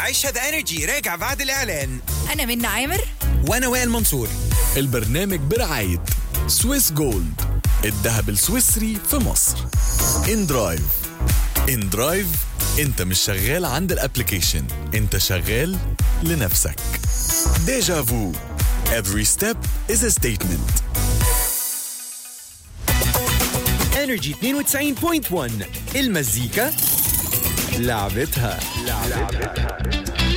عيشها ذا انرجي راجع بعد الاعلان أنا منى عامر وانا وائل منصور البرنامج برعاية سويس جولد الذهب السويسري في مصر ان درايف ان درايف انت مش شغال عند الابليكيشن انت شغال لنفسك ديجا فو every step is a statement انرجي 92.1 المزيكا لعبتها